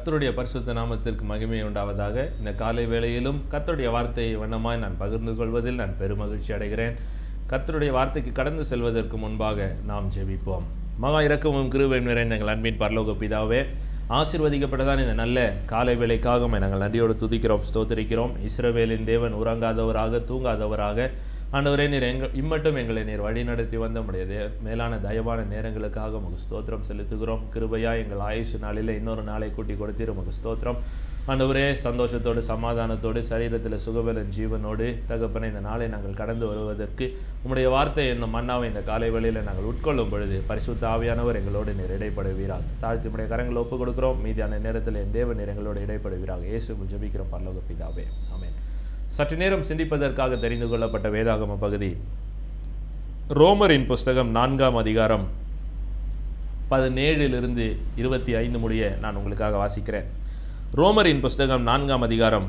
கர்த்தருடைய பரிசுத்த நாமத்திற்கு மகிமை உண்டாவதாக இந்த காலை வேளையிலும் கர்த்தருடைய வார்த்தையை வண்ணமாய் நான் பகிர்ந்து கொள்வதில் நான் பெருமகிழ்ச்சி அடைகிறேன் கர்த்தருடைய வார்த்தைக்கு கடந்து செல்வதற்கு முன்பாக நாம் ஜெபிப்போம் மகா இறக்கமும் கிருபையும் நிறைந்த எங்கள் அன்பின் பரலோக பிதாவே ஆசீர்வதிக்கப்பட்டதான் இந்த நல்ல காலை வேளைக்காக உம்மை நாங்கள் நன்றியோடு துதிக்கிறோம் ஸ்தோத்திரிக்கிறோம் இஸ்ரவேலின் தேவன் உறங்காதவராக தூங்காதவராக ஆண்டவரே நீர் எங்க இம்மட்டும் எங்களை நீர் வழி நடத்தி வந்த உம்முடைய தே மேலான தயவான நேரங்களுக்காக உமக்கு ஸ்தோத்திரம் செலுத்துகிறோம் கிருபையா எங்கள் ஆயுஷ் நாளில் இன்னொரு நாளை கூட்டி கொடுத்தீர் உமக்கு ஸ்தோத்திரம் ஆண்டவரே சந்தோஷத்தோடு சமாதானத்தோடு சரீரத்தில் சுகபலன் ஜீவனோடு தகப்பனை இந்த நாளை நாங்கள் கடந்து வருவதற்கு உம்முடைய வார்த்தை என்னும் மன்னாவை இந்த காலை வேளையில் நாங்கள் உட்கொள்ளும் பொழுது பரிசுத்த ஆவியானவர் எங்களோடு நீர் இடைப்படுவீராக தாழ்த்தி உடைய கரங்களை ஒப்புக் கொடுக்கிறோம் மீதியான நேரத்தில் என் தேவன் நீர் எங்களோடு இடைப்படுவீராக இயேசு ஜெபிக்கிறோம் பரலோக பிதாவே ஆமென் சற்று நேரம் சிந்திப்பதற்காக தெரிந்து கொள்ளப்பட்ட வேதாகம பகுதி ரோமரின் புஸ்தகம் நான்காம் அதிகாரம் பதினேழிலிருந்து இருபத்தி ஐந்து முடிய நான் உங்களுக்காக வாசிக்கிறேன் ரோமரின் புஸ்தகம் நான்காம் அதிகாரம்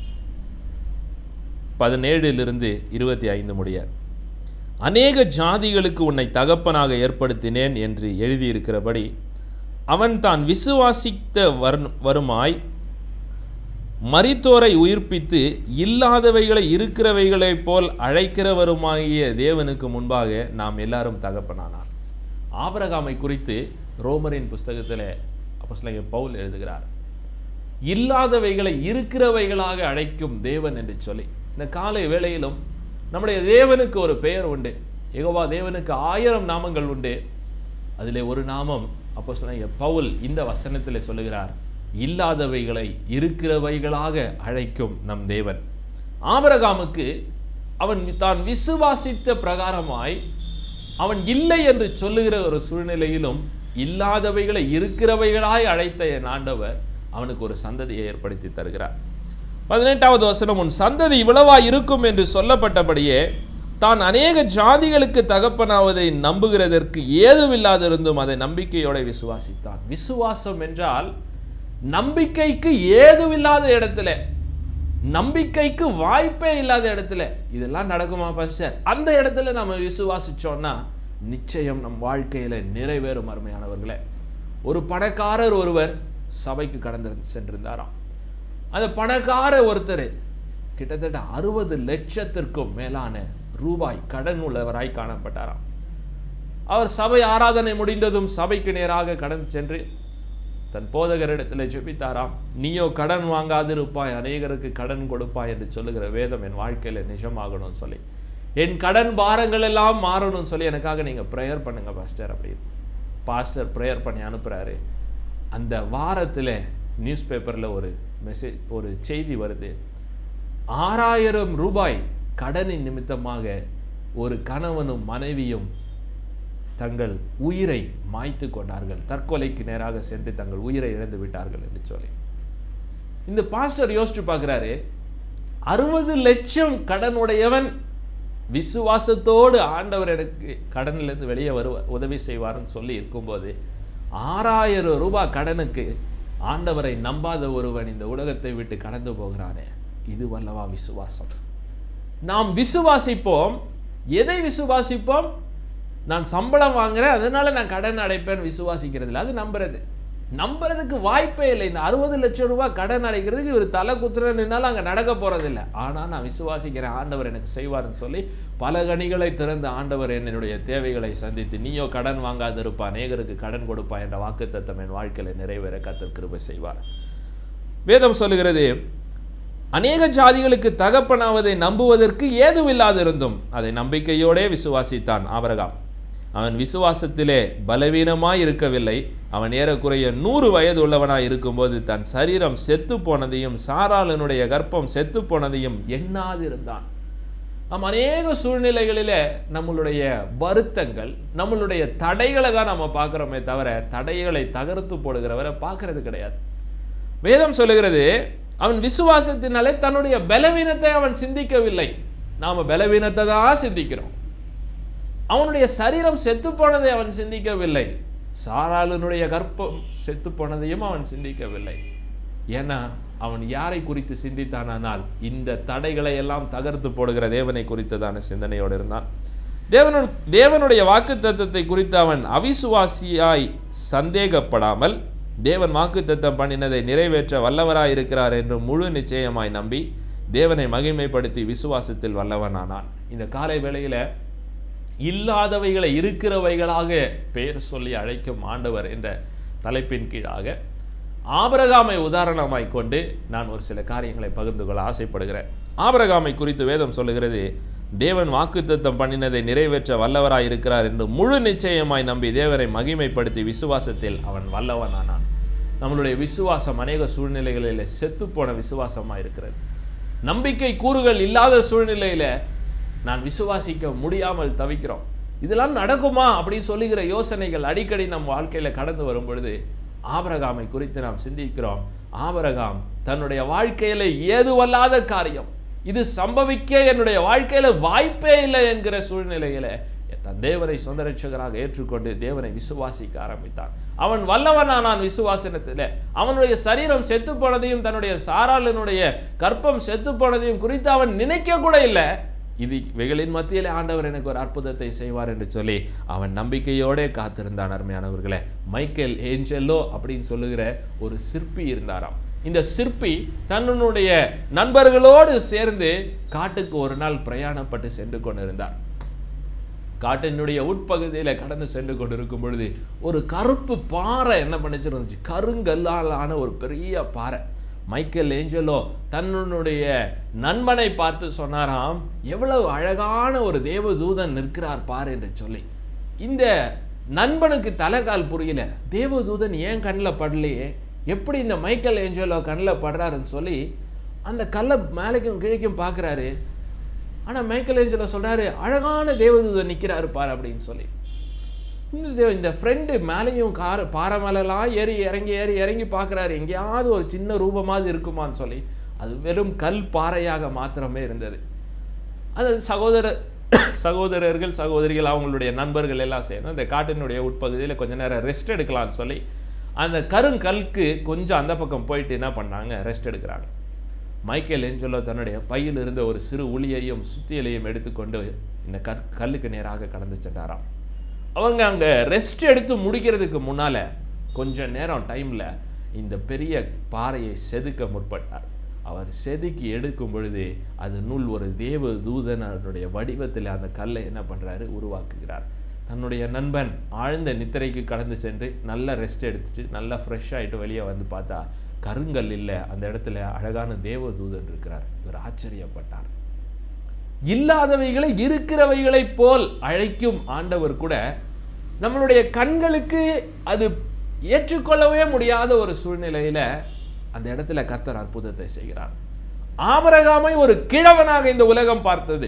பதினேழிலிருந்து இருபத்தி ஐந்து முடிய அநேக ஜாதிகளுக்கு உன்னை தகப்பனாக ஏற்படுத்தினேன் என்று எழுதியிருக்கிறபடி அவன் தான் விசுவாசித்த வரும் வருமாய் மரித்தோரை உயிர்ப்பித்து இல்லாதவைகளை இருக்கிறவைகளைப் போல் அழைக்கிறவருமாகிய தேவனுக்கு முன்பாக நாம் எல்லாரும் தகப்பனானார் ஆபரகாமை குறித்து ரோமரின் புஸ்தகத்தில் அப்போஸ்தலன் பவுல் எழுதுகிறார் இல்லாதவைகளை இருக்கிறவைகளாக அழைக்கும் தேவன் என்று சொல்லி இந்த காலை வேளையிலும் நம்முடைய தேவனுக்கு ஒரு பெயர் உண்டு யெகோவா தேவனுக்கு ஆயிரம் நாமங்கள் உண்டு அதிலே ஒரு நாமம் அப்போஸ்தலன் பவுல் இந்த வசனத்தில் சொல்லுகிறார் இல்லாதவைகளை இருக்கிறவைகளாக அழைக்கும் நம் தேவன் ஆபரகாமுக்கு அவன் தான் விசுவாசித்த பிரகாரமாய் அவன் இல்லை என்று சொல்லுகிற ஒரு சூழ்நிலையிலும் இல்லாதவைகளை இருக்கிறவைகளாய் அழைத்த என் ஆண்டவர் அவனுக்கு ஒரு சந்ததியை ஏற்படுத்தி தருகிறார் பதினெட்டாவது வசனம் உன் சந்ததி இவ்வளவா இருக்கும் என்று சொல்லப்பட்டபடியே தான் அநேக ஜாதிகளுக்கு தகப்பனாவதை நம்புகிறதற்கு ஏதுமில்லாதிருந்தும் அதை நம்பிக்கையோட விசுவாசித்தான் விசுவாசம் என்றால் நம்பிக்கைக்கு ஏதுமில்லாத இடத்துல நம்பிக்கைக்கு வாய்ப்பே இல்லாத இடத்துல இதெல்லாம் நடக்குமா பாஸ்டர் அந்த இடத்துல நம்ம விசுவாசிச்சோம்னா நிச்சயம் நம் வாழ்க்கையில நிறைவேறும் அருமையானவர்களே ஒரு பணக்காரர் ஒருவர் சபைக்கு கடந்து சென்றிருந்தாராம் அந்த பணக்கார ஒருத்தர் கிட்டத்தட்ட அறுபது லட்சத்திற்கும் மேலான ரூபாய் கடன் உள்ளவராய் காணப்பட்டாராம் அவர் சபை ஆராதனை முடிந்ததும் சபைக்கு நேராக கடந்து சென்று தன் போதகரிடத்தில் ஜெபித்தாராம் நீயோ கடன் வாங்காதிருப்பாய் அநேகருக்கு கடன் கொடுப்பாய் என்று சொல்லுகிற வேதம் என் வாழ்க்கையில் நிஜமாகணும்னு சொல்லி என் கடன் பாரங்கள் எல்லாம் மாறணும்னு சொல்லி எனக்காக நீங்கள் ப்ரேயர் பண்ணுங்க பாஸ்டர் அப்படின்னு பாஸ்டர் ப்ரேயர் பண்ணி அனுப்புகிறாரு அந்த வாரத்தில் நியூஸ் பேப்பரில் ஒரு மெசேஜ் ஒரு செய்தி வருது ஆறாயிரம் ரூபாய் கடனின் நிமித்தமாக ஒரு கணவனும் மனைவியும் தங்கள் உயிரை மாய்த்து கொண்டார்கள் தற்கொலைக்கு நேராக சென்று தங்கள் உயிரை இழந்து விட்டார்கள் என்று சொல்லி இந்த பாஸ்டர் யோசிச்சு பார்க்குறாரு அறுபது லட்சம் கடனுடையவன் விசுவாசத்தோடு ஆண்டவர் எனக்கு கடனிலிருந்து வெளியே வருவ உதவி செய்வார்னு சொல்லி இருக்கும்போது ஆறாயிரம் ரூபாய் கடனுக்கு ஆண்டவரை நம்பாத ஒருவன் இந்த உலகத்தை விட்டு கடந்து போகிறானே இது வல்லவா விசுவாசம் நாம் விசுவாசிப்போம் எதை விசுவாசிப்போம் நான் சம்பளம் வாங்குறேன் அதனால நான் கடன் அடைப்பேன் விசுவாசிக்கிறது இல்லை அது நம்புறது நம்புறதுக்கு வாய்ப்பே இல்லை இந்த அறுபது லட்சம் ரூபாய் கடன் அடைக்கிறதுக்கு இவர் தலை குத்துறதுனால அங்கே நடக்க போறதில்லை ஆனால் நான் விசுவாசிக்கிறேன் ஆண்டவர் எனக்கு செய்வார்னு சொல்லி பல கனிகளை திறந்து ஆண்டவர் என்னுடைய தேவைகளை சந்தித்து நீயோ கடன் வாங்காதிருப்பா அநேகருக்கு கடன் கொடுப்பா என்ற வாக்குத்தத்தம் என் வாழ்க்கையில் நிறைவேற கத்தர் கிருபை செய்வார் வேதம் சொல்லுகிறது அநேக ஜாதிகளுக்கு தகப்பனாவதை நம்புவதற்கு ஏதுமில்லாதிருந்தும் அதை நம்பிக்கையோடே விசுவாசித்தான் ஆபரகாம் அவன் விசுவாசத்திலே பலவீனமாய் இருக்கவில்லை அவன் ஏறக்குறைய நூறு வயது உள்ளவனாய் இருக்கும்போது தன் சரீரம் செத்து போனதையும் சாராளனுடைய கர்ப்பம் செத்து போனதையும் எண்ணாதிருந்தான் நாம் அநேக சூழ்நிலைகளில் நம்மளுடைய வருத்தங்கள் நம்மளுடைய தடைகளை தான் நம்ம பார்க்குறோமே தவிர தடைகளை தகர்த்து போடுகிறவரை பார்க்கறது கிடையாது வேதம் சொல்லுகிறது அவன் விசுவாசத்தினாலே தன்னுடைய பலவீனத்தை அவன் சிந்திக்கவில்லை நாம பலவீனத்தை தான் சிந்திக்கிறோம் அவனுடைய சரீரம் செத்து போனதை அவன் சிந்திக்கவில்லை சாராளனுடைய கர்ப்பம் செத்து போனதையும் அவன் சிந்திக்கவில்லை ஏன்னா அவன் யாரை குறித்து சிந்தித்தானால் இந்த தடைகளை எல்லாம் தகர்த்து போடுகிற தேவனை குறித்ததான சிந்தனையோடு இருந்தான் தேவனு தேவனுடைய வாக்கு தத்துவத்தை குறித்து அவன் அவிசுவாசியாய் சந்தேகப்படாமல் தேவன் வாக்குத்தத்தம் பண்ணினதை நிறைவேற்ற வல்லவராய் இருக்கிறார் என்று முழு நிச்சயமாய் நம்பி தேவனை மகிமைப்படுத்தி விசுவாசத்தில் வல்லவனானான் இந்த காலை வேளையில இல்லாதவைகளை இருக்கிறவைகளாக பெயர் சொல்லி அழைக்கும் ஆண்டவர் என்ற தலைப்பின் கீழாக ஆபரகாமை உதாரணமாய் கொண்டு நான் ஒரு சில காரியங்களை பகிர்ந்து கொள்ள ஆசைப்படுகிறேன் ஆபரகாமை குறித்து வேதம் சொல்லுகிறது தேவன் வாக்குத்தத்தம் பண்ணினதை நிறைவேற்ற வல்லவராய் இருக்கிறார் என்று முழு நிச்சயமாய் நம்பி தேவனை மகிமைப்படுத்தி விசுவாசத்தில் அவன் வல்லவனானான் நம்மளுடைய விசுவாசம் அநேக சூழ்நிலைகளில் செத்துப்போன விசுவாசமாக இருக்கிறது நம்பிக்கை கூறுகள் இல்லாத சூழ்நிலையில நான் விசுவாசிக்க முடியாமல் தவிக்கிறோம் இதெல்லாம் நடக்குமா அப்படின்னு சொல்லுகிற யோசனைகள் அடிக்கடி நம் வாழ்க்கையில கடந்து வரும் பொழுது ஆபரகாமை குறித்து நாம் சிந்திக்கிறோம் ஆபரகாம் தன்னுடைய வாழ்க்கையில ஏதுவல்லாத காரியம் இது சம்பவிக்க என்னுடைய வாழ்க்கையில வாய்ப்பே இல்லை என்கிற சூழ்நிலையில தன் தேவனை சொந்த ரட்சகராக ஏற்றுக்கொண்டு தேவனை விசுவாசிக்க ஆரம்பித்தான் அவன் வல்லவனானான் விசுவாசனத்தில் அவனுடைய சரீரம் செத்து போனதையும் தன்னுடைய சாராளனுடைய கற்பம் செத்து போனதையும் குறித்து அவன் நினைக்க கூட இல்லை இது இவைகளின் மத்தியிலே ஆண்டவர் எனக்கு ஒரு அற்புதத்தை செய்வார் என்று சொல்லி அவன் நம்பிக்கையோடே காத்திருந்தான் அருமையானவர்களே மைக்கேல் ஏஞ்சலோ அப்படின்னு சொல்லுகிற ஒரு சிற்பி இருந்தாராம் இந்த சிற்பி தன்னுடைய நண்பர்களோடு சேர்ந்து காட்டுக்கு ஒரு நாள் பிரயாணப்பட்டு சென்று கொண்டிருந்தார் காட்டினுடைய உட்பகுதியில் கடந்து சென்று கொண்டிருக்கும் பொழுது ஒரு கருப்பு பாறை என்ன பண்ணிச்சிருந்துச்சு கருங்கல்லாலான ஒரு பெரிய பாறை மைக்கேல் ஏஞ்சலோ தன்னுடைய நண்பனை பார்த்து சொன்னாராம் எவ்வளவு அழகான ஒரு தேவதூதன் நிற்கிறார் பார் என்று சொல்லி இந்த நண்பனுக்கு தலைகால் புரியல தேவதூதன் ஏன் கண்ணில் படலையே எப்படி இந்த மைக்கேல் ஏஞ்சலோ கண்ணில் படுறாருன்னு சொல்லி அந்த கல்லை மேலேக்கும் கீழேக்கும் பார்க்குறாரு ஆனால் மைக்கேல் ஏஞ்சலோ சொல்கிறாரு அழகான தேவதூதன் நிற்கிறாரு பார் அப்படின்னு சொல்லி இந்த தே- இந்த ஃப்ரெண்டு மேலேயும் கார் பாறை மேலெல்லாம் ஏறி இறங்கி ஏறி இறங்கி பார்க்குறாரு எங்கேயாவது ஒரு சின்ன ரூபமாவது இருக்குமான்னு சொல்லி அது வெறும் கல் பாறையாக மாத்திரமே இருந்தது அந்த சகோதர சகோதரர்கள் சகோதரிகள் அவங்களுடைய நண்பர்கள் எல்லாம் சேர்ந்து அந்த காட்டினுடைய உட்பகுதியில் கொஞ்ச நேரம் ரெஸ்ட் எடுக்கலாம்னு சொல்லி அந்த கருங்கல்க்கு கொஞ்சம் அந்த பக்கம் போயிட்டு என்ன பண்ணாங்க ரெஸ்ட் எடுக்கிறாங்க மைக்கேல் ஏஞ்சலோ தன்னுடைய பையில் இருந்த ஒரு சிறு உளியையும் சுத்தியலையும் எடுத்துக்கொண்டு இந்த கற் கல்லுக்கு நேராக கடந்து சென்றாராம் அவங்க அங்கே ரெஸ்ட் எடுத்து முடிக்கிறதுக்கு முன்னால கொஞ்ச நேரம் டைம்ல இந்த பெரிய பாறையை செதுக்க முற்பட்டார் அவர் செதுக்கி எடுக்கும் பொழுது அது நூல் ஒரு தேவ தூதன் அதனுடைய வடிவத்தில் அந்த கல்லை என்ன பண்றாரு உருவாக்குகிறார் தன்னுடைய நண்பன் ஆழ்ந்த நித்திரைக்கு கடந்து சென்று நல்ல ரெஸ்ட் எடுத்துட்டு நல்லா ஃப்ரெஷ் ஆயிட்டு வெளியே வந்து பார்த்தா கருங்கல் இல்லை அந்த இடத்துல அழகான தேவ தூதன் இருக்கிறார் இவர் ஆச்சரியப்பட்டார் இல்லாதவைகளை இருக்கிறவைகளைப் போல் அழைக்கும் ஆண்டவர் கூட நம்மளுடைய கண்களுக்கு அது ஏற்றுக்கொள்ளவே முடியாத ஒரு சூழ்நிலையில அந்த இடத்துல கர்த்தர் அற்புதத்தை செய்கிறார் ஆபரகாமை ஒரு கிழவனாக இந்த உலகம் பார்த்தது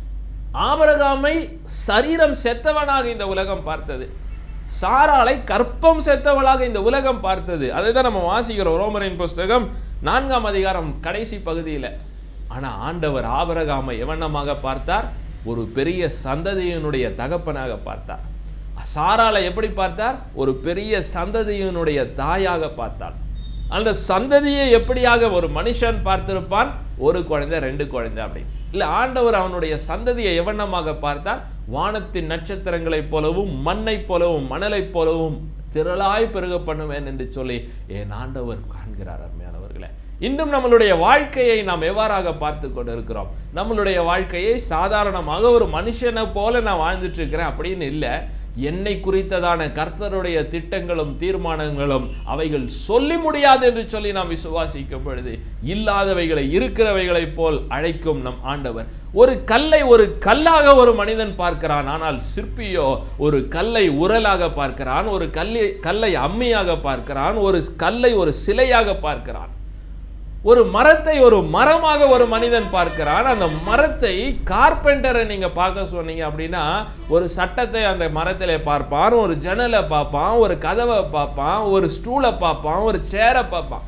ஆபரகாமை சரீரம் செத்தவனாக இந்த உலகம் பார்த்தது சாராளை கற்பம் செத்தவளாக இந்த உலகம் பார்த்தது அதை தான் நம்ம வாசிக்கிறோம் ரோமரின் புஸ்தகம் நான்காம் அதிகாரம் கடைசி பகுதியில் ஆனா ஆண்டவர் ஆபரகாமை எவண்ணமாக பார்த்தார் ஒரு பெரிய சந்ததியினுடைய தகப்பனாக பார்த்தார் சாராளை எப்படி பார்த்தார் ஒரு பெரிய சந்ததியினுடைய தாயாக பார்த்தார் அந்த சந்ததியை எப்படியாக ஒரு மனுஷன் பார்த்திருப்பான் ஒரு குழந்தை ரெண்டு குழந்தை அப்படி இல்ல ஆண்டவர் அவனுடைய சந்ததியை எவண்ணமாக பார்த்தார் வானத்தின் நட்சத்திரங்களைப் போலவும் மண்ணைப் போலவும் மணலைப் போலவும் திரளாய் பெருக பண்ணுவேன் என்று சொல்லி என் ஆண்டவர் காண்கிறார் அருமையானவர்களே இன்னும் நம்மளுடைய வாழ்க்கையை நாம் எவ்வாறாக பார்த்து கொண்டிருக்கிறோம் நம்மளுடைய வாழ்க்கையை சாதாரணமாக ஒரு மனுஷனை போல நான் வாழ்ந்துட்டு இருக்கிறேன் அப்படின்னு இல்லை என்னை குறித்ததான கர்த்தருடைய திட்டங்களும் தீர்மானங்களும் அவைகள் சொல்லி முடியாது என்று சொல்லி நாம் விசுவாசிக்கும் பொழுது இல்லாதவைகளை இருக்கிறவைகளைப் போல் அழைக்கும் நம் ஆண்டவர் ஒரு கல்லை ஒரு கல்லாக ஒரு மனிதன் பார்க்கிறான் ஆனால் சிற்பியோ ஒரு கல்லை உரலாக பார்க்கிறான் ஒரு கல்லை கல்லை அம்மியாக பார்க்கிறான் ஒரு கல்லை ஒரு சிலையாக பார்க்கிறான் ஒரு மரத்தை ஒரு மரமாக ஒரு மனிதன் பார்க்கிறான் அந்த மரத்தை கார்பெண்டரை நீங்க பார்க்க சொன்னீங்க அப்படின்னா ஒரு சட்டத்தை அந்த மரத்திலே பார்ப்பான் ஒரு ஜன்னலை பார்ப்பான் ஒரு கதவை பார்ப்பான் ஒரு ஸ்டூலை பார்ப்பான் ஒரு சேரை பார்ப்பான்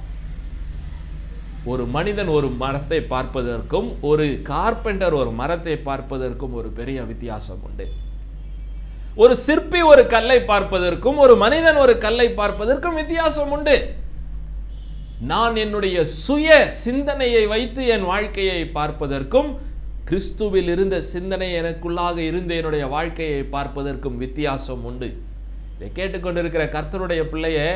ஒரு மனிதன் ஒரு மரத்தை பார்ப்பதற்கும் ஒரு கார்பெண்டர் ஒரு மரத்தை பார்ப்பதற்கும் ஒரு பெரிய வித்தியாசம் உண்டு ஒரு சிற்பி ஒரு கல்லை பார்ப்பதற்கும் ஒரு மனிதன் ஒரு கல்லை பார்ப்பதற்கும் வித்தியாசம் உண்டு நான் என்னுடைய சுய சிந்தனையை வைத்து என் வாழ்க்கையை பார்ப்பதற்கும் கிறிஸ்துவில் இருந்த சிந்தனை எனக்குள்ளாக இருந்த என்னுடைய வாழ்க்கையை பார்ப்பதற்கும் வித்தியாசம் உண்டு இதை கேட்டுக்கொண்டிருக்கிற கர்த்தருடைய பிள்ளைய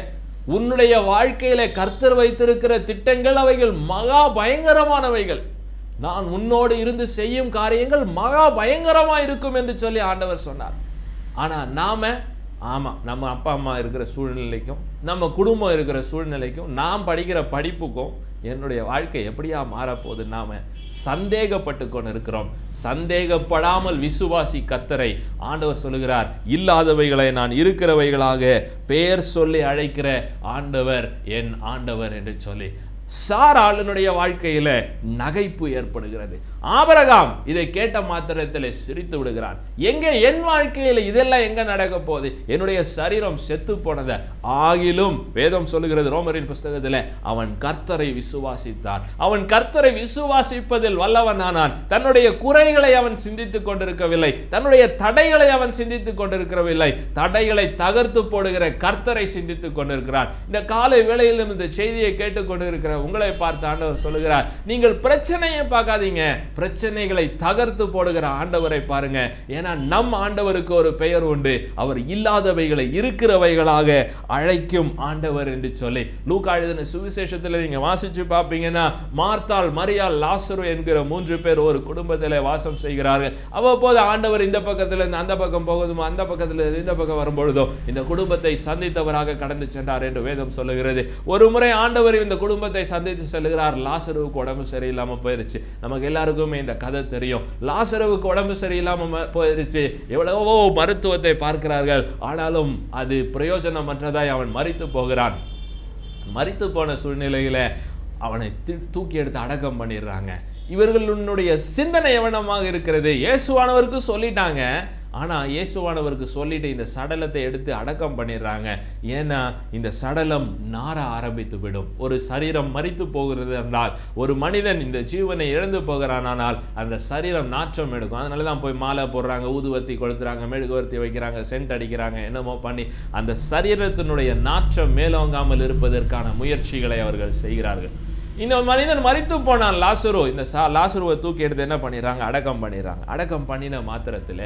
உன்னுடைய வாழ்க்கையில கர்த்தர் வைத்திருக்கிற திட்டங்கள் அவைகள் மகா பயங்கரமானவைகள் நான் உன்னோடு இருந்து செய்யும் காரியங்கள் மகா பயங்கரமா இருக்கும் என்று சொல்லி ஆண்டவர் சொன்னார் ஆனா நாம ஆமா நம்ம அப்பா அம்மா இருக்கிற சூழ்நிலைக்கும் நம்ம குடும்பம் இருக்கிற சூழ்நிலைக்கும் நாம் படிக்கிற படிப்புக்கும் என்னுடைய வாழ்க்கை எப்படியா மாறப்போகுது நாம சந்தேகப்பட்டு கொண்டு இருக்கிறோம் சந்தேகப்படாமல் விசுவாசி கத்தரை ஆண்டவர் சொல்லுகிறார் இல்லாதவைகளை நான் இருக்கிறவைகளாக பெயர் சொல்லி அழைக்கிற ஆண்டவர் என் ஆண்டவர் என்று சொல்லி சாராளனுடைய வாழ்க்கையில நகைப்பு ஏற்படுகிறது ஆபரகாம் இதை கேட்ட மாத்திரத்தில் சிரித்து விடுகிறான் எங்க என் வாழ்க்கையில இதெல்லாம் எங்க நடக்க போகுது என்னுடைய சரீரம் செத்து போனத ஆகிலும் வேதம் சொல்லுகிறது ரோமரின் புஸ்தகத்தில் அவன் கர்த்தரை விசுவாசித்தான் அவன் கர்த்தரை விசுவாசிப்பதில் வல்லவனானான் தன்னுடைய குறைகளை அவன் சிந்தித்துக் கொண்டிருக்கவில்லை தன்னுடைய தடைகளை அவன் சிந்தித்துக் கொண்டிருக்கவில்லை தடைகளை தகர்த்து போடுகிற கர்த்தரை சிந்தித்துக் கொண்டிருக்கிறான் இந்த காலை வேளையிலும் இந்த செய்தியை கேட்டுக்கொண்டிருக்கிற உங்களை பார்த்து ஆண்டவர் சொல்லுகிறார் நீங்கள் பிரச்சனையை பார்க்காதீங்க பிரச்சனைகளை தகர்த்து போடுகிற ஆண்டவரை பாருங்க ஏன்னா நம் ஆண்டவருக்கு ஒரு பெயர் உண்டு அவர் இல்லாதவைகளை இருக்கிறவைகளாக அழைக்கும் ஆண்டவர் என்று சொல்லி லூக்கா எழுதின சுவிசேஷத்தில் நீங்க வாசிச்சு பார்ப்பீங்கன்னா மார்த்தாள் மரியாள் லாசரு என்கிற மூன்று பேர் ஒரு குடும்பத்தில் வாசம் செய்கிறார்கள் அவ்வப்போது ஆண்டவர் இந்த பக்கத்துல இருந்து அந்த பக்கம் போகுதுமோ அந்த பக்கத்துல இருந்து இந்த பக்கம் வரும்பொழுதோ இந்த குடும்பத்தை சந்தித்தவராக கடந்து சென்றார் என்று வேதம் சொல்லுகிறது ஒரு முறை ஆண்டவர் இந்த குடும்பத்தை சந்தித்து செல்கிறார் லாசருவுக்கு உடம்பு சரியில்லாம போயிருச்சு நமக்கு எல்லாருக்குமே இந்த கதை தெரியும் லாசருவுக்கு உடம்பு சரியில்லாம ம- போயிருச்சு எவ்வளவோ மருத்துவத்தை பார்க்கிறார்கள் ஆனாலும் அது பிரயோஜனமற்றதாய் அவன் மரித்து போகிறான் மரித்து போன சூழ்நிலையில அவனை தி- தூக்கி எடுத்து அடக்கம் பண்ணிடுறாங்க இவர்களுடைய சிந்தனை எவனமாக இருக்கிறது இயேசுவானவருக்கு சொல்லிட்டாங்க ஆனா இயேசுவானவருக்கு சொல்லிட்டு இந்த சடலத்தை எடுத்து அடக்கம் பண்ணிடுறாங்க ஏன்னா இந்த சடலம் நார ஆரம்பித்து விடும் ஒரு சரீரம் மரித்து போகிறது என்றால் ஒரு மனிதன் இந்த ஜீவனை இழந்து போகிறானானால் அந்த சரீரம் நாற்றம் எடுக்கும் அதனால தான் போய் மாலை போடுறாங்க ஊதுவத்தி கொளுத்துறாங்க மெழுகுவர்த்தி வைக்கிறாங்க சென்ட் அடிக்கிறாங்க என்னமோ பண்ணி அந்த சரீரத்தினுடைய நாற்றம் மேலோங்காமல் இருப்பதற்கான முயற்சிகளை அவர்கள் செய்கிறார்கள் இந்த மனிதன் மரித்து போனான் லாசுரு இந்த சா லாசுருவை தூக்கி எடுத்து என்ன பண்ணிடுறாங்க அடக்கம் பண்ணிடுறாங்க அடக்கம் பண்ணின மாத்திரத்தில்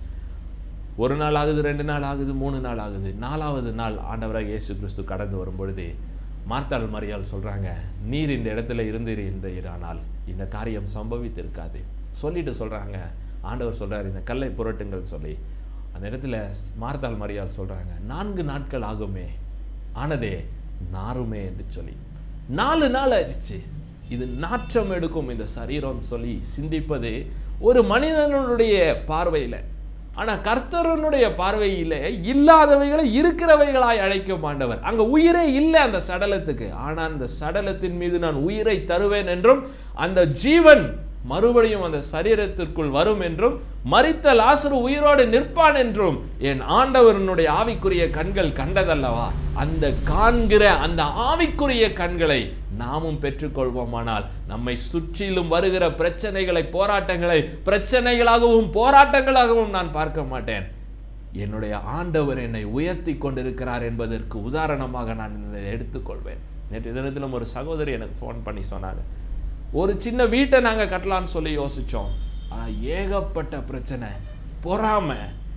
ஒரு நாள் ஆகுது ரெண்டு நாள் ஆகுது மூணு நாள் ஆகுது நாலாவது நாள் ஆண்டவராக இயேசு கிறிஸ்து கடந்து வரும்பொழுது மார்த்தாள் மரியாள் சொல்றாங்க நீர் இந்த இடத்துல இருந்தீர் இருந்தீரானால் இந்த காரியம் சம்பவித்திருக்காது சொல்லிட்டு சொல்றாங்க ஆண்டவர் சொல்றாரு இந்த கல்லை புரட்டுங்கள் சொல்லி அந்த இடத்துல மார்த்தாள் மரியாள் சொல்றாங்க நான்கு நாட்கள் ஆகுமே ஆனதே நாருமே என்று சொல்லி நாலு நாள் ஆயிடுச்சு இது நாற்றம் எடுக்கும் இந்த சரீரம் சொல்லி சிந்திப்பது ஒரு மனிதனுடைய பார்வையில ஆனா கர்த்தரனுடைய பார்வையில இல்லாதவைகளை இருக்கிறவைகளாய் அழைக்கும் ஆண்டவர் அங்க உயிரே இல்லை அந்த சடலத்துக்கு ஆனா அந்த சடலத்தின் மீது நான் உயிரை தருவேன் என்றும் அந்த ஜீவன் மறுபடியும் அந்த சரீரத்திற்குள் வரும் என்றும் மரித்த லாசரு உயிரோடு நிற்பான் என்றும் என் ஆண்டவரனுடைய ஆவிக்குரிய கண்கள் கண்டதல்லவா அந்த காண்கிற அந்த ஆவிக்குரிய கண்களை நாமும் பெற்றுக்கொள்வோமானால் நம்மை சுற்றிலும் வருகிற பிரச்சனைகளை போராட்டங்களை பிரச்சனைகளாகவும் போராட்டங்களாகவும் நான் பார்க்க மாட்டேன் என்னுடைய ஆண்டவர் என்னை உயர்த்தி கொண்டிருக்கிறார் என்பதற்கு உதாரணமாக நான் இதை எடுத்துக்கொள்வேன் நேற்று தினத்திலும் ஒரு சகோதரி எனக்கு ஃபோன் பண்ணி சொன்னாங்க ஒரு சின்ன வீட்டை நாங்கள் கட்டலாம்னு சொல்லி யோசிச்சோம் ஆனால் ஏகப்பட்ட பிரச்சனை பொறாமை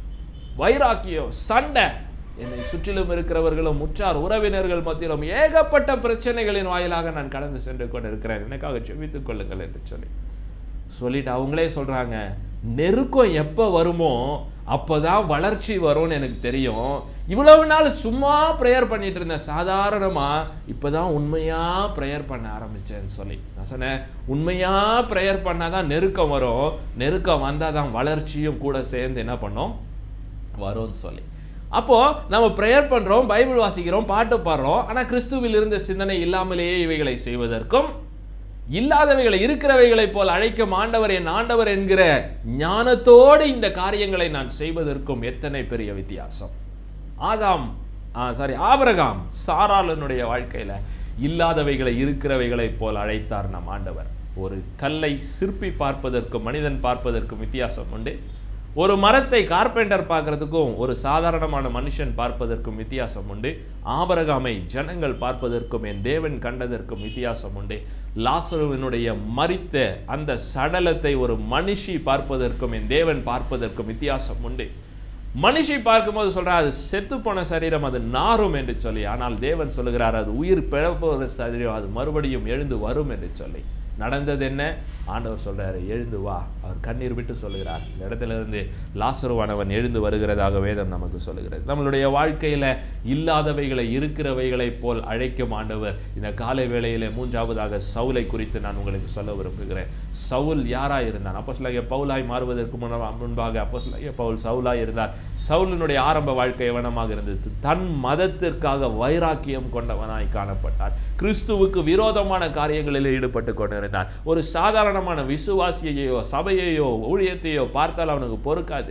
வைராக்கியம் சண்டை என்னை சுற்றிலும் இருக்கிறவர்களும் முற்றார் உறவினர்கள் மத்தியிலும் ஏகப்பட்ட பிரச்சனைகளின் வாயிலாக நான் கடந்து சென்று கொண்டிருக்கிறேன் எனக்காக செவித்துக் கொள்ளுங்கள் என்று சொல்லி சொல்லிட்டு அவங்களே சொல்றாங்க நெருக்கம் எப்போ வருமோ அப்போதான் வளர்ச்சி வரும்னு எனக்கு தெரியும் இவ்வளவு நாள் சும்மா ப்ரேயர் பண்ணிட்டு இருந்தேன் சாதாரணமா இப்போதான் உண்மையா ப்ரேயர் பண்ண ஆரம்பிச்சேன்னு சொல்லி நான் சொன்னேன் உண்மையா ப்ரேயர் பண்ணாதான் நெருக்கம் வரும் நெருக்கம் வந்தாதான் தான் வளர்ச்சியும் கூட சேர்ந்து என்ன பண்ணும் வரும்னு சொல்லி அப்போ நம்ம ப்ரேயர் பண்றோம் பைபிள் வாசிக்கிறோம் பாட்டு பாடுறோம் ஆனா கிறிஸ்துவில் இருந்த சிந்தனை இல்லாமலேயே இவைகளை செய்வதற்கும் இல்லாதவைகளை இருக்கிறவைகளைப் போல் அழைக்கும் ஆண்டவர் என் ஆண்டவர் என்கிற ஞானத்தோடு இந்த காரியங்களை நான் செய்வதற்கும் எத்தனை பெரிய வித்தியாசம் ஆதாம் சாரி ஆபிரகாம் சாராளனுடைய வாழ்க்கையில இல்லாதவைகளை இருக்கிறவைகளைப் போல் அழைத்தார் நம் ஆண்டவர் ஒரு கல்லை சிற்பி பார்ப்பதற்கும் மனிதன் பார்ப்பதற்கும் வித்தியாசம் உண்டு ஒரு மரத்தை கார்பெண்டர் பார்க்கறதுக்கும் ஒரு சாதாரணமான மனுஷன் பார்ப்பதற்கும் வித்தியாசம் உண்டு ஆபரகாமை ஜனங்கள் பார்ப்பதற்கும் என் தேவன் கண்டதற்கும் வித்தியாசம் உண்டு லாசருவினுடைய மரித்த அந்த சடலத்தை ஒரு மனுஷி பார்ப்பதற்கும் என் தேவன் பார்ப்பதற்கும் வித்தியாசம் உண்டு மனுஷி பார்க்கும்போது சொல்றார் அது செத்து போன சரீரம் அது நாரும் என்று சொல்லி ஆனால் தேவன் சொல்லுகிறார் அது உயிர் பிழப்போகிற சரீரம் அது மறுபடியும் எழுந்து வரும் என்று சொல்லி நடந்தது என்ன ஆண்டவர் சொல்றாரு எழுந்து வா அவர் கண்ணீர் விட்டு சொல்லுகிறார் இந்த இடத்துல இருந்து லாசருவானவன் எழுந்து வருகிறதாக வேதம் நமக்கு சொல்லுகிறது நம்மளுடைய வாழ்க்கையில இல்லாதவைகளை இருக்கிறவைகளை போல் அழைக்கும் ஆண்டவர் இந்த காலை வேளையிலே மூன்றாவதாக சவுலை குறித்து நான் உங்களுக்கு சொல்ல விரும்புகிறேன் சவுல் யாரா இருந்தான் அப்போ பவுலாய் மாறுவதற்கு முன்ன- முன்பாக அப்போ பவுல் சவுலாய் இருந்தார் சவுலினுடைய ஆரம்ப வாழ்க்கை எவனமாக இருந்தது தன் மதத்திற்காக வைராக்கியம் கொண்டவனாய் காணப்பட்டார் கிறிஸ்துவுக்கு விரோதமான காரியங்களில் ஈடுபட்டு கொண்டிருந்தான் ஒரு சாதாரணமான விசுவாசியையோ சபையையோ ஊழியத்தையோ பார்த்தால் அவனுக்கு பொறுக்காது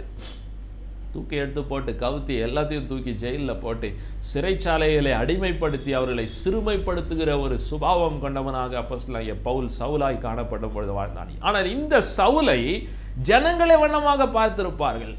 தூக்கி எடுத்து போட்டு கவுத்தி எல்லாத்தையும் தூக்கி ஜெயிலில் போட்டு சிறைச்சாலைகளை அடிமைப்படுத்தி அவர்களை சிறுமைப்படுத்துகிற ஒரு சுபாவம் கொண்டவனாக அப்போஸ்தலனாகிய பவுல் சவுலாய் காணப்படும் பொழுது வாழ்ந்தான் ஆனால் இந்த சவுலை ஜனங்களை வண்ணமாக பார்த்திருப்பார்கள்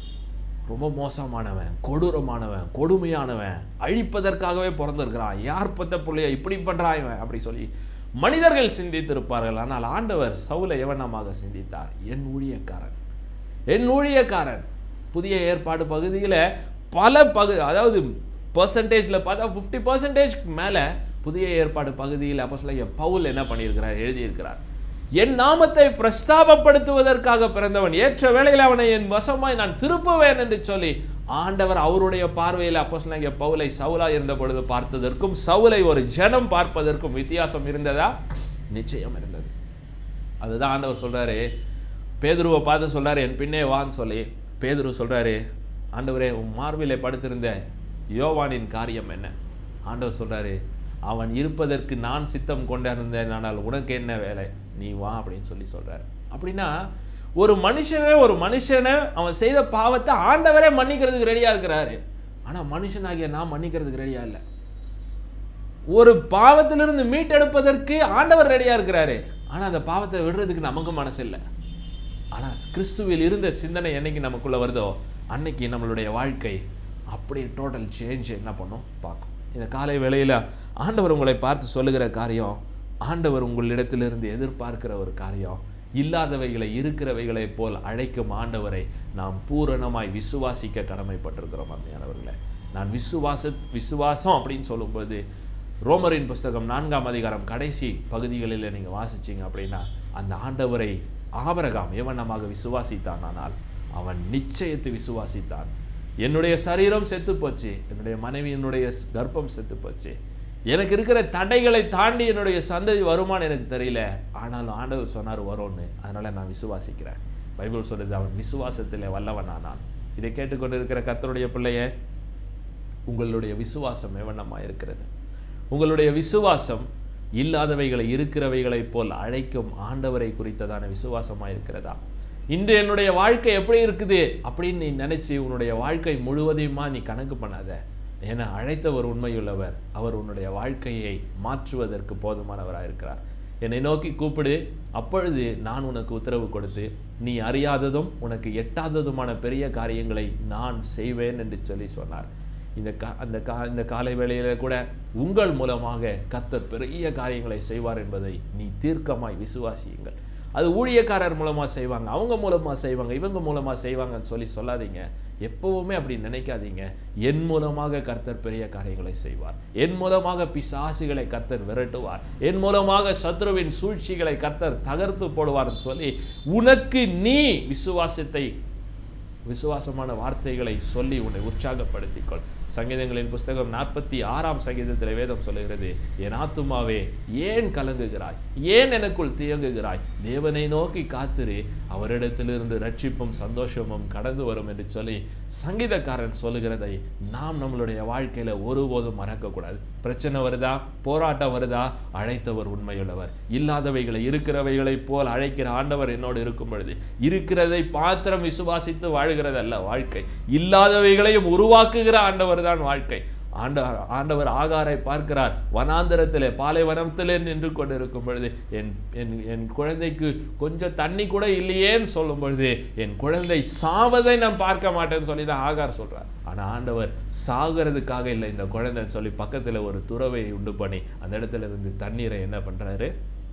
ரொம்ப மோசமானவன் கொடூரமானவன் கொடுமையானவன் அழிப்பதற்காகவே பிறந்திருக்கிறான் யார் பத்த பிள்ளைய இப்படி பண்றான் இவன் அப்படி சொல்லி மனிதர்கள் சிந்தித்திருப்பார்கள் ஆனால் ஆண்டவர் சவுலை எவனமாக சிந்தித்தார் என் ஊழியக்காரன் என் ஊழியக்காரன் புதிய ஏற்பாடு பகுதியில் பல பகு அதாவது பர்சன்டேஜில் பார்த்தா ஃபிஃப்டி பர்சன்டேஜ் மேலே புதிய ஏற்பாடு பகுதியில் அப்போ சொல்ல பவுல் என்ன பண்ணியிருக்கிறார் எழுதியிருக்கிறார் என் நாமத்தை பிரஸ்தாபப்படுத்துவதற்காக பிறந்தவன் ஏற்ற வேளையில் அவனை என் வசமாய் நான் திருப்புவேன் என்று சொல்லி ஆண்டவர் அவருடைய பார்வையில் அப்போ சொன்னாங்க பவுலை சவுலா இருந்த பொழுது பார்த்ததற்கும் சவுலை ஒரு ஜனம் பார்ப்பதற்கும் வித்தியாசம் இருந்ததா நிச்சயம் இருந்தது அதுதான் ஆண்டவர் சொல்றாரு பேதுருவை பார்த்து சொல்றாரு என் பின்னே வான்னு சொல்லி பேதுரு சொல்றாரு ஆண்டவரே உன் மார்பிலே படுத்திருந்த யோவானின் காரியம் என்ன ஆண்டவர் சொல்றாரு அவன் இருப்பதற்கு நான் சித்தம் கொண்டிருந்தேன் ஆனால் உனக்கு என்ன வேலை நீ வா அப்படின்னு சொல்லி சொல்றாரு அப்படின்னா ஒரு மனுஷனை ஒரு மனுஷனை அவன் செய்த பாவத்தை ஆண்டவரே மன்னிக்கிறதுக்கு ரெடியா இருக்கிறாரு ஆனா மனுஷனாகிய நான் மன்னிக்கிறதுக்கு ரெடியா இல்லை ஒரு பாவத்திலிருந்து மீட்டெடுப்பதற்கு ஆண்டவர் ரெடியா இருக்கிறாரு ஆனா அந்த பாவத்தை விடுறதுக்கு நமக்கு மனசு இல்லை ஆனா கிறிஸ்துவில் இருந்த சிந்தனை என்னைக்கு நமக்குள்ள வருதோ அன்னைக்கு நம்மளுடைய வாழ்க்கை அப்படியே டோட்டல் சேஞ்ச் என்ன பண்ணும் பார்க்கும் இந்த காலை வேளையில ஆண்டவர் உங்களை பார்த்து சொல்லுகிற காரியம் ஆண்டவர் உங்களிடத்திலிருந்து எதிர்பார்க்கிற ஒரு காரியம் இல்லாதவைகளை இருக்கிறவைகளை போல் அழைக்கும் ஆண்டவரை நாம் பூரணமாய் விசுவாசிக்க கடமைப்பட்டிருக்கிறோம் அருமையானவர்களே நான் விசுவாச விசுவாசம் அப்படின்னு சொல்லும்போது ரோமரின் புஸ்தகம் நான்காம் அதிகாரம் கடைசி பகுதிகளில் நீங்கள் வாசிச்சீங்க அப்படின்னா அந்த ஆண்டவரை ஆபரகாம் எவனமாக விசுவாசித்தான் ஆனால் அவன் நிச்சயத்தை விசுவாசித்தான் என்னுடைய சரீரம் செத்து போச்சு என்னுடைய மனைவியினுடைய கர்ப்பம் செத்து போச்சு எனக்கு இருக்கிற தடைகளை தாண்டி என்னுடைய சந்ததி வருமானு எனக்கு தெரியல ஆனாலும் ஆண்டவர் சொன்னார் வரும்னு அதனால நான் விசுவாசிக்கிறேன் பைபிள் சொல்லுது அவன் விசுவாசத்தில் வல்லவனானான் இதை கேட்டுக்கொண்டு இருக்கிற கர்த்தருடைய பிள்ளைய உங்களுடைய விசுவாசம் எவனமா இருக்கிறது உங்களுடைய விசுவாசம் இல்லாதவைகளை இருக்கிறவைகளைப் போல் அழைக்கும் ஆண்டவரை குறித்ததான விசுவாசமா இருக்கிறதா இன்று என்னுடைய வாழ்க்கை எப்படி இருக்குது அப்படின்னு நீ நினைச்சு உன்னுடைய வாழ்க்கை முழுவதையுமா நீ கணக்கு பண்ணாத ஏன்னா அழைத்தவர் உண்மையுள்ளவர் அவர் உன்னுடைய வாழ்க்கையை மாற்றுவதற்கு போதுமானவராக இருக்கிறார் என்னை நோக்கி கூப்பிடு அப்பொழுது நான் உனக்கு உத்தரவு கொடுத்து நீ அறியாததும் உனக்கு எட்டாததுமான பெரிய காரியங்களை நான் செய்வேன் என்று சொல்லி சொன்னார் இந்த கா அந்த கா இந்த காலை வேளையில கூட உங்கள் மூலமாக கர்த்தர் பெரிய காரியங்களை செய்வார் என்பதை நீ தீர்க்கமாய் விசுவாசியுங்கள் அது ஊழியக்காரர் மூலமா செய்வாங்க அவங்க மூலமா செய்வாங்க இவங்க மூலமா செய்வாங்கன்னு சொல்லி சொல்லாதீங்க எப்பவுமே அப்படி நினைக்காதீங்க என் மூலமாக கர்த்தர் பெரிய காரியங்களை செய்வார் என் மூலமாக பிசாசுகளை கர்த்தர் விரட்டுவார் என் மூலமாக சத்ருவின் சூழ்ச்சிகளை கர்த்தர் தகர்த்து போடுவார்னு சொல்லி உனக்கு நீ விசுவாசத்தை விசுவாசமான வார்த்தைகளை சொல்லி உன்னை உற்சாகப்படுத்திக் கொள் சங்கீதங்களின் புஸ்தகம் நாற்பத்தி ஆறாம் சங்கீதத்தில் வேதம் சொல்லுகிறது என் ஆத்துமாவே ஏன் கலங்குகிறாய் ஏன் எனக்குள் தியங்குகிறாய் தேவனை நோக்கி காத்திரு அவரிடத்திலிருந்து ரட்சிப்பும் சந்தோஷமும் கடந்து வரும் என்று சொல்லி சங்கீதக்காரன் சொல்லுகிறதை நாம் நம்மளுடைய வாழ்க்கையில ஒருபோதும் மறக்கக்கூடாது பிரச்சனை வருதா போராட்டம் வருதா அழைத்தவர் உண்மையுள்ளவர் இல்லாதவைகளை இருக்கிறவைகளைப் போல் அழைக்கிற ஆண்டவர் என்னோடு இருக்கும் பொழுது இருக்கிறதை பாத்திரம் விசுவாசித்து வாழ்கிறதல்ல வாழ்க்கை இல்லாதவைகளையும் உருவாக்குகிற ஆண்டவர் தான் வாழ்க்கை ஆண்ட ஆண்டவர் ஆகாரை பார்க்கிறார் வனாந்தரத்திலே பாலைவனத்திலே நின்று கொண்டிருக்கும் பொழுது என் என் என் குழந்தைக்கு கொஞ்சம் தண்ணி கூட இல்லையேன்னு சொல்லும் பொழுது என் குழந்தை சாவதை நான் பார்க்க மாட்டேன்னு சொல்லி தான் ஆகார் சொல்றார் ஆனா ஆண்டவர் சாகிறதுக்காக இல்லை இந்த குழந்தைன்னு சொல்லி பக்கத்துல ஒரு துறவை உண்டு பண்ணி அந்த இடத்துல இருந்து தண்ணீரை என்ன பண்றாரு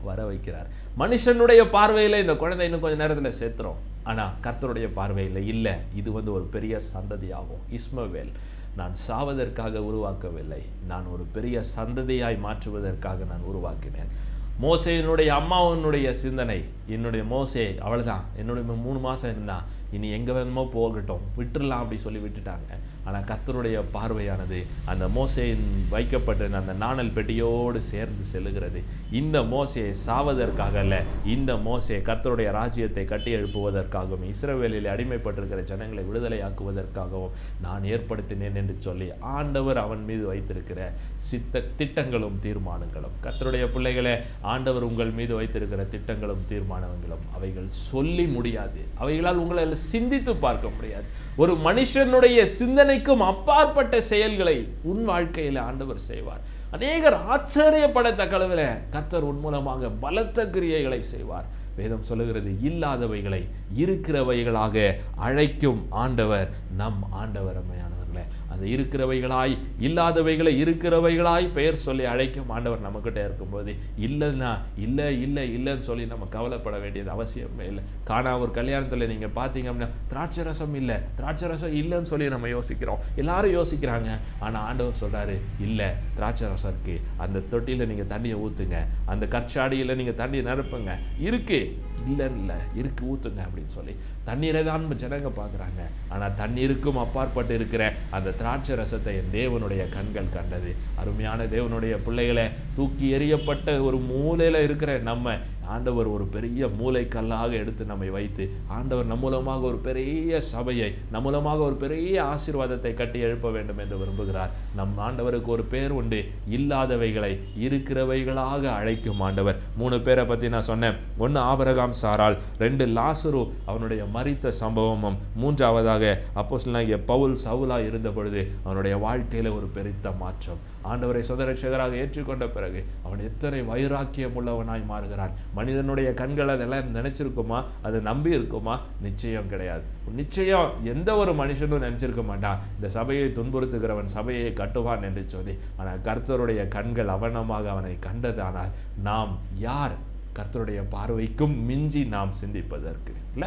வர வைக்கிறார் மனுஷனுடைய பார்வையில் இந்த குழந்தை இன்னும் கொஞ்சம் நேரத்தில் சேர்த்துறோம் ஆனால் கர்த்தருடைய பார்வையில் இல்லை இது வந்து ஒரு பெரிய சந்ததியாகும் இஸ்மவேல் நான் சாவதற்காக உருவாக்கவில்லை நான் ஒரு பெரிய சந்ததியாய் மாற்றுவதற்காக நான் உருவாக்கினேன் மோசையினுடைய அம்மாவனுடைய சிந்தனை என்னுடைய மோசே அவ்வளவுதான் என்னுடைய மூணு மாதம் இருந்தா இனி எங்கே வேணுமோ போகட்டும் விட்டுறலாம் அப்படி சொல்லி விட்டுட்டாங்க ஆனால் கர்த்தருடைய பார்வையானது அந்த மோசையின் வைக்கப்பட்ட அந்த நாணல் பெட்டியோடு சேர்ந்து செல்லுகிறது இந்த மோசையை சாவதற்காக அல்ல இந்த மோசையை கர்த்தருடைய ராஜ்யத்தை கட்டி எழுப்புவதற்காகவும் இஸ்ரவேலில் அடிமைப்பட்டிருக்கிற ஜனங்களை விடுதலையாக்குவதற்காகவும் நான் ஏற்படுத்தினேன் என்று சொல்லி ஆண்டவர் அவன் மீது வைத்திருக்கிற சித்த திட்டங்களும் தீர்மானங்களும் கர்த்தருடைய பிள்ளைகளே ஆண்டவர் உங்கள் மீது வைத்திருக்கிற திட்டங்களும் தீர்மானங்களும் அவைகள் சொல்லி முடியாது அவைகளால் உங்களை சிந்தித்து பார்க்க முடியாது ஒரு மனுஷனுடைய சிந்தனைக்கும் அப்பாற்பட்ட செயல்களை உன் வாழ்க்கையில் ஆண்டவர் செய்வார் அநேகர் ஆச்சரியப்படத்தக்க அளவில் கர்த்தர் உன் மூலமாக பலத்த கிரியைகளை செய்வார் வேதம் சொல்லுகிறது இல்லாதவைகளை இருக்கிறவைகளாக அழைக்கும் ஆண்டவர் நம் ஆண்டவர் அம்மையானவர்களே அந்த இருக்கிறவைகளாய் இல்லாதவைகளை இருக்கிறவைகளாய் பெயர் சொல்லி அழைக்கும் ஆண்டவர் நம்மக்கிட்ட இருக்கும்போது இல்லைன்னா இல்லை இல்லை இல்லைன்னு சொல்லி நம்ம கவலைப்பட வேண்டியது அவசியமே இல்லை காணா ஒரு கல்யாணத்தில் நீங்கள் பார்த்தீங்க அப்படின்னா திராட்சை ரசம் இல்லை திராட்சை ரசம் இல்லைன்னு சொல்லி நம்ம யோசிக்கிறோம் எல்லாரும் யோசிக்கிறாங்க ஆனால் ஆண்டவர் சொல்கிறாரு இல்லை திராட்சை ரசம் இருக்கு அந்த தொட்டியில் நீங்கள் தண்ணியை ஊற்றுங்க அந்த கற்சாடியில் நீங்கள் தண்ணியை நிரப்புங்க இருக்கு இல்லைன்னு இல்லை இருக்கு ஊற்றுங்க அப்படின்னு சொல்லி தண்ணீரை தான் ஜனங்க பார்க்குறாங்க ஆனால் தண்ணீருக்கும் அப்பாற்பட்டு இருக்கிற அந்த திராட்சை ரசத்தை என் தேவனுடைய கண்கள் கண்டது அருமையான தேவனுடைய பிள்ளைகளை தூக்கி எறியப்பட்ட ஒரு மூலையில் இருக்கிற நம்ம ஆண்டவர் ஒரு பெரிய மூளைக்கல்லாக எடுத்து நம்மை வைத்து ஆண்டவர் நம் மூலமாக ஒரு பெரிய சபையை நம் மூலமாக ஒரு பெரிய ஆசீர்வாதத்தை கட்டி எழுப்ப வேண்டும் என்று விரும்புகிறார் நம் ஆண்டவருக்கு ஒரு பேர் உண்டு இல்லாதவைகளை இருக்கிறவைகளாக அழைக்கும் ஆண்டவர் மூணு பேரை பற்றி நான் சொன்னேன் ஒன்று ஆபரகாம் சாரால் ரெண்டு லாசரு அவனுடைய மரித்த சம்பவமும் மூன்றாவதாக அப்போ பவுல் சவுலா இருந்த பொழுது அவனுடைய வாழ்க்கையில ஒரு பெருத்த மாற்றம் ஆண்டவரை சுதரட்சகராக ஏற்றுக்கொண்ட பிறகு அவன் எத்தனை வைராக்கியம் உள்ளவனாய் மாறுகிறான் மனிதனுடைய கண்கள் அதெல்லாம் நினைச்சிருக்குமா அதை நம்பி இருக்குமா நிச்சயம் கிடையாது நிச்சயம் எந்த ஒரு மனுஷனும் நினைச்சிருக்க மாட்டான் இந்த சபையை துன்புறுத்துகிறவன் சபையை கட்டுவான் என்று சொல்லி ஆனால் கர்த்தருடைய கண்கள் அவனமாக அவனை கண்டதானால் நாம் யார் கர்த்தருடைய பார்வைக்கும் மிஞ்சி நாம் சிந்திப்பதற்கு இல்லை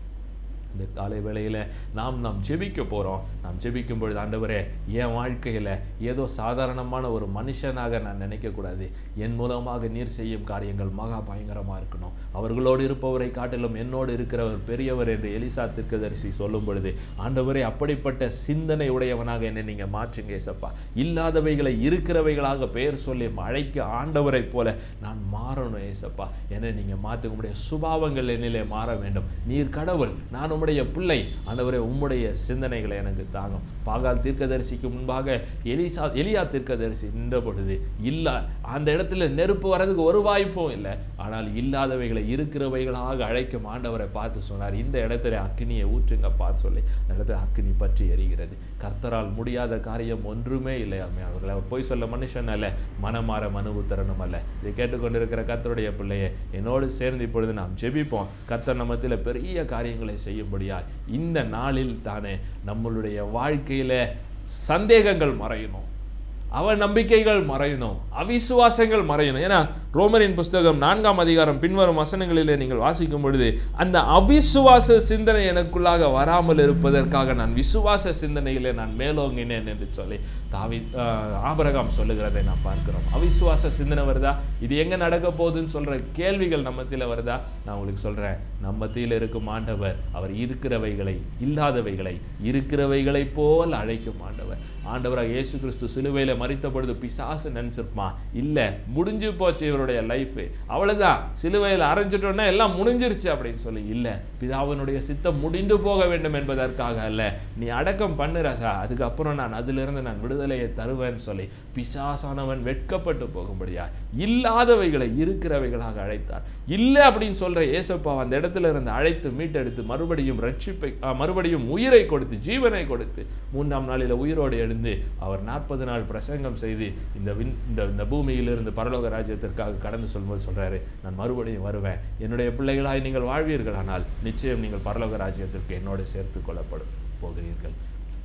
இந்த காலை வேளையில் நாம் நாம் ஜெபிக்க போகிறோம் நாம் ஜெபிக்கும் பொழுது ஆண்டவரே என் வாழ்க்கையில் ஏதோ சாதாரணமான ஒரு மனுஷனாக நான் நினைக்கக்கூடாது என் மூலமாக நீர் செய்யும் காரியங்கள் மகா பயங்கரமாக இருக்கணும் அவர்களோடு இருப்பவரை காட்டிலும் என்னோடு இருக்கிறவர் பெரியவர் என்று எலிசா திருக்கதரிசி சொல்லும் பொழுது ஆண்டவரே அப்படிப்பட்ட சிந்தனை உடையவனாக என்னை நீங்கள் மாற்றுங்க ஏசப்பா இல்லாதவைகளை இருக்கிறவைகளாக பெயர் சொல்லி அழைக்க ஆண்டவரைப் போல நான் மாறணும் ஏசப்பா என்னை நீங்கள் மாற்றுங்க உடைய சுபாவங்கள் என்னிலே மாற வேண்டும் நீர் கடவுள் நான் உம்முடைய பிள்ளை ஆண்டவரே உம்முடைய சிந்தனைகளை எனக்கு தாங்கும் பாகால் தீர்க்கதரிசிக்கு முன்பாக எலிசா எலியா தீர்க்கதரிசி நின்ற பொழுது இல்ல அந்த இடத்துல நெருப்பு வர்றதுக்கு ஒரு வாய்ப்பும் இல்லை ஆனால் இல்லாதவைகளை இருக்கிறவைகளாக அழைக்கும் ஆண்டவரை பார்த்து சொன்னார் இந்த இடத்துல அக்கினியை ஊற்றுங்கப்பான்னு சொல்லி அந்த இடத்துல அக்கினி பற்றி எரிகிறது கர்த்தரால் முடியாத காரியம் ஒன்றுமே இல்லை அவர்களை அவர் போய் சொல்ல மனுஷன் அல்ல மனமாற மனு உத்தரணும் அல்ல இதை கேட்டுக்கொண்டிருக்கிற கர்த்தருடைய பிள்ளையை என்னோடு சேர்ந்து இப்பொழுது நாம் ஜெபிப்போம் கர்த்தர் நம்மத்தில் பெரிய காரியங்களை செய்யும்படியாய் இந்த நாளில் தானே நம்மளுடைய வாழ்க்கையில சந்தேகங்கள் மறையணும் அவ நம்பிக்கைகள் மறையணும் அவிசுவாசங்கள் மறையணும் ஏன்னா ரோமரின் புஸ்தகம் நான்காம் அதிகாரம் பின்வரும் வசனங்களிலே நீங்கள் வாசிக்கும் பொழுது அந்த அவிசுவாச சிந்தனை எனக்குள்ளாக வராமல் இருப்பதற்காக நான் விசுவாச சிந்தனையிலே நான் மேலோங்கினேன் என்று சொல்லி தாவி ஆஹ், ஆபிரகாம் சொல்லுகிறதை நாம் பார்க்கிறோம் அவிசுவாச சிந்தனை வருதா இது எங்க நடக்க போகுதுன்னு சொல்ற கேள்விகள் நம்ம மத்தியில வருதா நான் உங்களுக்கு சொல்றேன் நம்ம மத்தியில் இருக்கும் ஆண்டவர் அவர் இருக்கிறவைகளை இல்லாதவைகளை இருக்கிறவைகளை போல் அழைக்கும் ஆண்டவர் ஆண்டவராக இயேசு கிறிஸ்து சிலுவையில மறித்த பொழுது பிசாசு நினைச்சிருப்பான் இல்ல முடிஞ்சு போச்சு இவருடைய லைஃப் அவ்வளவுதான் சிலுவையில் அரைஞ்சிட்டோன்னா எல்லாம் முடிஞ்சிருச்சு அப்படின்னு சொல்லி இல்ல பிதாவினுடைய சித்தம் முடிந்து போக வேண்டும் என்பதற்காக அல்ல நீ அடக்கம் பண்ணு ராசா அதுக்கப்புறம் நான் அதிலிருந்து நான் விடுதலையை தருவேன்னு சொல்லி பிசாசானவன் வெட்கப்பட்டு போகும்படியா இல்லாதவைகளை இருக்கிறவைகளாக அழைத்தார் இல்லை அப்படின்னு சொல்ற ஏசப்பா அந்த இடத்துல இருந்து அழைத்து மீட்டெடுத்து மறுபடியும் ரட்சிப்பை அஹ், மறுபடியும் உயிரை கொடுத்து ஜீவனை கொடுத்து மூன்றாம் நாளில் உயிரோடு எழுந்து அவர் நாற்பது நாள் பிரசங்கம் செய்து இந்த விண் இந்த இந்த பூமியிலிருந்து பரலோக ராஜ்யத்திற்காக கடந்து சொல்லும்போது சொல்றாரு நான் மறுபடியும் வருவேன் என்னுடைய பிள்ளைகளாய் நீங்கள் வாழ்வீர்களானால் நிச்சயம் நீங்கள் பரலோக ராஜ்யத்திற்கு என்னோடு சேர்த்து கொள்ளப்படும் போகிறீர்கள்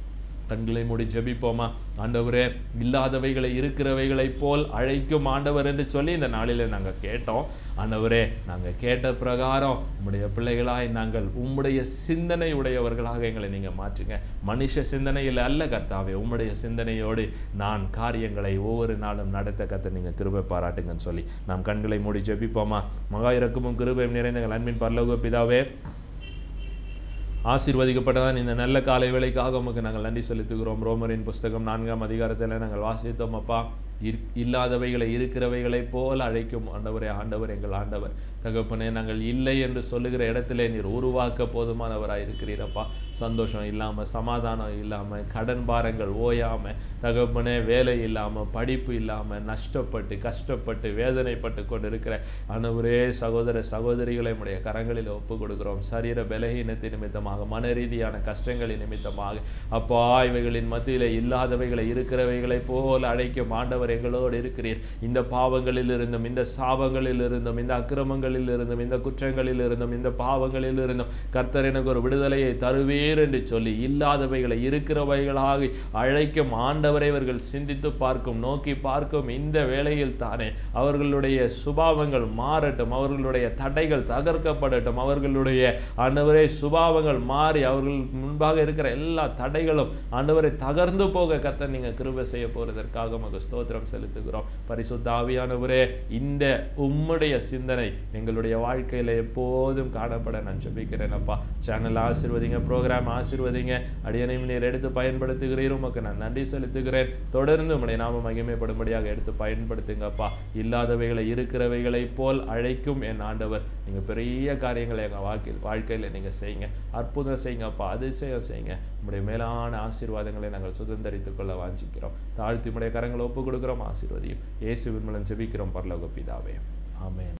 கண்களை மூடி ஜெபிப்போமா ஆண்டவரே இல்லாதவைகளை இருக்கிறவைகளைப் போல் அழைக்கும் ஆண்டவர் என்று சொல்லி இந்த நாளிலே நாங்கள் கேட்டோம் ஆண்டவரே நாங்கள் கேட்ட பிரகாரம் உம்முடைய பிள்ளைகளாய் நாங்கள் உம்முடைய சிந்தனை உடையவர்களாக எங்களை நீங்கள் மாற்றுங்க மனுஷ சிந்தனையில் அல்ல கர்த்தாவே உம்முடைய சிந்தனையோடு நான் காரியங்களை ஒவ்வொரு நாளும் நடத்த கத்த நீங்கள் கிருபை பாராட்டுங்கன்னு சொல்லி நாம் கண்களை மூடி ஜெபிப்போமா மகா இறக்கமும் கிருபையும் நிறைந்த எங்கள் அன்பின் பரலோக பிதாவே ஆசீர்வதிக்கப்பட்டதான் இந்த நல்ல காலை வேளைக்காக உமக்கு நாங்கள் நன்றி செலுத்துகிறோம் ரோமரின் புஸ்தகம் நான்காம் அதிகாரத்தில் நாங்கள் வாசித்தோம் அப்பா இர் இல்லாதவைகளை இருக்கிறவைகளைப் போல் அழைக்கும் ஆண்டவரே ஆண்டவர் எங்கள் ஆண்டவர் தகப்பனே நாங்கள் இல்லை என்று சொல்லுகிற இடத்திலே நீர் உருவாக்க போதுமானவராக இருக்கிறீரப்பா சந்தோஷம் இல்லாமல் சமாதானம் இல்லாமல் கடன் பாரங்கள் ஓயாமல் தகப்பனே வேலை இல்லாமல் படிப்பு இல்லாமல் நஷ்டப்பட்டு கஷ்டப்பட்டு வேதனைப்பட்டு கொண்டு இருக்கிற ஆண்டவரே சகோதர சகோதரிகளை உடைய கரங்களில் ஒப்பு கொடுக்கிறோம் சரீர பலகீனத்தின் நிமித்தமாக மன ரீதியான கஷ்டங்களின் நிமித்தமாக அப்பா இவைகளின் மத்தியிலே இல்லாதவைகளை இருக்கிறவைகளைப் போல் அழைக்கும் ஆண்டவர் எங்களோடு இருக்கிறீர் இந்த பாவங்களில் இருந்தும் இந்த சாபங்களில் இருந்தும் இந்த அக்கிரமங்களில் இருந்தும் இந்த குற்றங்களில் இருந்தும் இந்த பாவங்களில் இருந்தும் கர்த்தர் எனக்கு ஒரு விடுதலையை தருவீர் என்று சொல்லி இல்லாதவைகளை இருக்கிறவைகளாக அழைக்கும் ஆண்டவரை இவர்கள் சிந்தித்து பார்க்கும் நோக்கி பார்க்கும் இந்த வேளையில் தானே அவர்களுடைய சுபாவங்கள் மாறட்டும் அவர்களுடைய தடைகள் தகர்க்கப்படட்டும் அவர்களுடைய ஆண்டவரே சுபாவங்கள் மாறி அவர்கள் முன்பாக இருக்கிற எல்லா தடைகளும் ஆண்டவரை தகர்ந்து போக கர்த்தர் நீங்க கிருபை செய்ய போறதற்காக உமக்கு ஸ்தோத்திரம் செலுத்துகிறோம் பரிசுத்த ஆவியானவரே இந்த உம்முடைய சிந்தனை எங்களுடைய வாழ்க்கையில எப்போதும் காணப்பட நான் ஜெபிக்கிறேன் அப்பா சேனல் ஆசீர்வதிங்க ப்ரோக்ராம் ஆசீர்வதிங்க அடியனையும் நீர் எடுத்து பயன்படுத்துகிறீர் உமக்கு நான் நன்றி செலுத்துகிறேன் தொடர்ந்து உம்முடைய நாம மகிமைப்படும்படியாக எடுத்து பயன்படுத்துங்கப்பா இல்லாதவைகளை இருக்கிறவைகளை போல் அழைக்கும் என் ஆண்டவர் நீங்க பெரிய காரியங்களை எங்க வாழ்க்கையில் வாழ்க்கையில நீங்க செய்யுங்க அற்புதம் செய்யுங்கப்பா அதிசயம் செய்யுங்க உம்முடைய மேலான ஆசீர்வாதங்களை நாங்கள் சுதந்திரித்துக் கொள்ள வாஞ்சிக்கிறோம் தாழ்த்தி உம்முடைய கரங்களை ஒப்பு கொடுக்கிறோம் ஆசீர்வதியும் இயேசுவின் மூலம் ஜெபிக்கிறோம் பரலோக பிதாவே ஆமென்